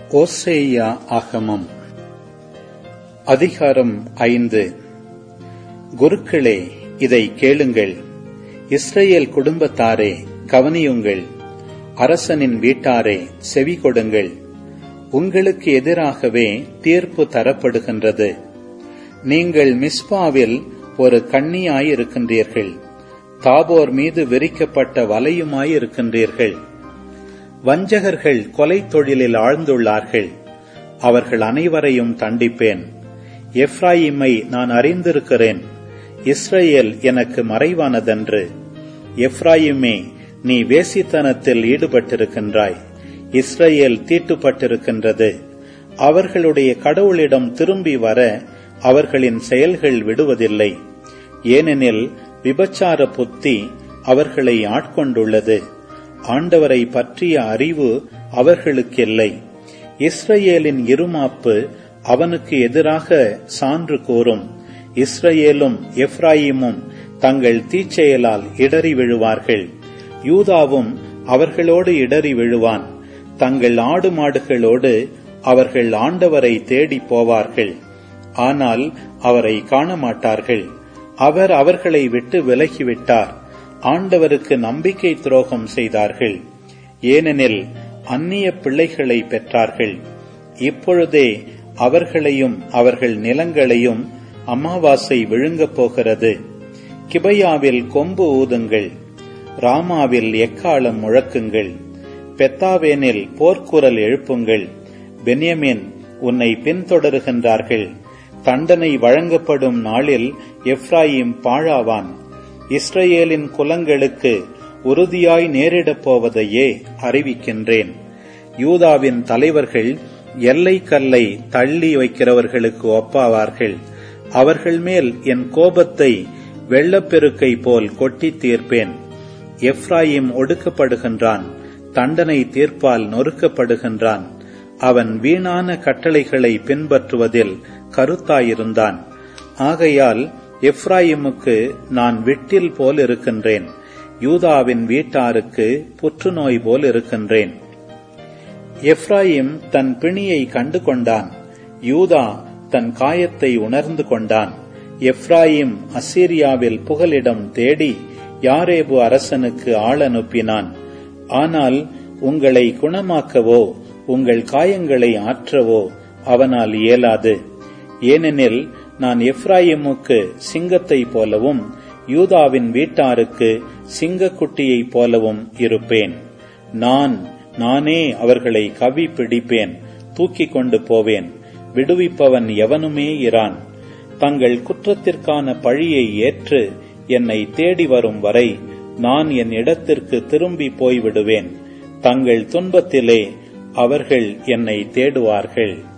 ஓசேயா ஆகமம் அதிகாரம் ஐந்து குருக்களே இதை கேளுங்கள் இஸ்ரேல் குடும்பத்தாரே கவனியுங்கள் அரசனின் வீட்டாரே செவி கொடுங்கள் உங்களுக்கு எதிராகவே தீர்ப்பு தரப்படுகின்றது நீங்கள் மிஸ்பாவில் ஒரு கண்ணியாயிருக்கின்றீர்கள் தாபோர் மீது விரிக்கப்பட்ட வலையுமாயிருக்கின்றீர்கள் வஞ்சகர்கள் கொலை தொழிலில் ஆழ்ந்துள்ளார்கள் அவர்கள் அனைவரையும் தண்டிப்பேன் எப்ராயிமை நான் அறிந்திருக்கிறேன் இஸ்ரேல் எனக்கு மறைவானதன்று எப்ராயிமே நீ வேசித்தனத்தில் ஈடுபட்டிருக்கின்றாய் இஸ்ரேல் தீட்டுப்பட்டிருக்கின்றது அவர்களுடைய கடவுளிடம் திரும்பி வர அவர்களின் செயல்கள் விடுவதில்லை ஏனெனில் விபச்சார புத்தி அவர்களை ஆட்கொண்டுள்ளது ஆண்டவரை பற்றிய அறிவு அவர்களுக்கில்லை இஸ்ரேலின் இருமாப்பு அவனுக்கு எதிராக சான்று கூறும் இஸ்ரேலும் எப்ராயிமும் தங்கள் தீச்செயலால் இடறி விழுவார்கள் யூதாவும் அவர்களோடு இடறி விழுவான் தங்கள் ஆடு மாடுகளோடு அவர்கள் ஆண்டவரை தேடி போவார்கள் ஆனால் அவரை காண மாட்டார்கள் அவர் அவர்களை விட்டு விலகிவிட்டார் ஆண்டவருக்கு நம்பிக்கை துரோகம் செய்தார்கள் ஏனெனில் அந்நிய பிள்ளைகளை பெற்றார்கள் இப்பொழுதே அவர்களையும் அவர்கள் நிலங்களையும் அமாவாசை விழுங்கப் போகிறது கிபையாவில் கொம்பு ஊதுங்கள் ராமாவில் எக்காலம் முழக்குங்கள் பெத்தாவேனில் போர்க்குரல் எழுப்புங்கள் பென்யமின் உன்னை பின்தொடருகின்றார்கள் தண்டனை வழங்கப்படும் நாளில் எப்ராயிம் பாழாவான் இஸ்ரேலின் குலங்களுக்கு உறுதியாய் நேரிடப் போவதையே அறிவிக்கின்றேன் யூதாவின் தலைவர்கள் எல்லை கல்லை தள்ளி வைக்கிறவர்களுக்கு ஒப்பாவார்கள் அவர்கள் மேல் என் கோபத்தை வெள்ளப்பெருக்கை போல் கொட்டி தீர்ப்பேன் எப்ராயிம் ஒடுக்கப்படுகின்றான் தண்டனை தீர்ப்பால் நொறுக்கப்படுகின்றான் அவன் வீணான கட்டளைகளை பின்பற்றுவதில் கருத்தாயிருந்தான் ஆகையால் எப்ராயிமுக்கு நான் விட்டில் போல் இருக்கின்றேன் யூதாவின் வீட்டாருக்கு புற்றுநோய் போல் இருக்கின்றேன் எப்ராயிம் தன் பிணியை கண்டு கொண்டான் யூதா தன் காயத்தை உணர்ந்து கொண்டான் எப்ராயிம் அசீரியாவில் புகலிடம் தேடி யாரேபு அரசனுக்கு ஆள் அனுப்பினான் ஆனால் உங்களை குணமாக்கவோ உங்கள் காயங்களை ஆற்றவோ அவனால் இயலாது ஏனெனில் நான் எப்ராயிமுக்கு சிங்கத்தை போலவும் யூதாவின் வீட்டாருக்கு சிங்கக்குட்டியைப் போலவும் இருப்பேன் நான் நானே அவர்களை கவி பிடிப்பேன் தூக்கிக் கொண்டு போவேன் விடுவிப்பவன் எவனுமே இரான் தங்கள் குற்றத்திற்கான பழியை ஏற்று என்னை தேடி வரும் வரை நான் என் இடத்திற்கு திரும்பி போய்விடுவேன் தங்கள் துன்பத்திலே அவர்கள் என்னை தேடுவார்கள்